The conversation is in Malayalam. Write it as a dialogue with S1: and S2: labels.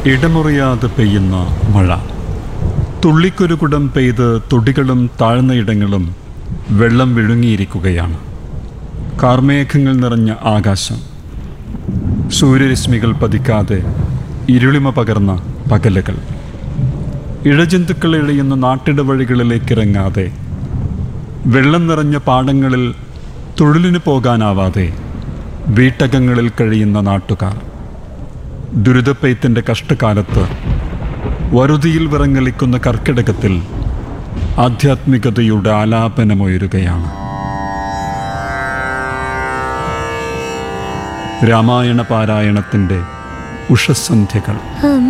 S1: ഇടമുറിയാതെ പെയ്യുന്ന മഴ തുള്ളിക്കുരുകുടം പെയ്ത് തൊടികളും താഴ്ന്ന ഇടങ്ങളും വെള്ളം വിഴുങ്ങിയിരിക്കുകയാണ് കാർമേഘങ്ങൾ നിറഞ്ഞ ആകാശം സൂര്യരശ്മികൾ പതിക്കാതെ ഇരുളിമ പകർന്ന പകലുകൾ ഇഴജന്തുക്കൾ എളിയുന്ന നാട്ടിടവഴികളിലേക്കിറങ്ങാതെ വെള്ളം നിറഞ്ഞ പാടങ്ങളിൽ തൊഴിലിന് പോകാനാവാതെ വീട്ടകങ്ങളിൽ കഴിയുന്ന നാട്ടുകാർ ദുരിതപ്പെയ്ത്തിൻ്റെ കഷ്ടകാലത്ത് വറുതിയിൽ വിറങ്ങലിക്കുന്ന കർക്കിടകത്തിൽ ആധ്യാത്മികതയുടെ ആലാപനമുയരുകയാണ് രാമായണ പാരായണത്തിൻ്റെ ഉഷസന്ധ്യകൾ
S2: അമ്മ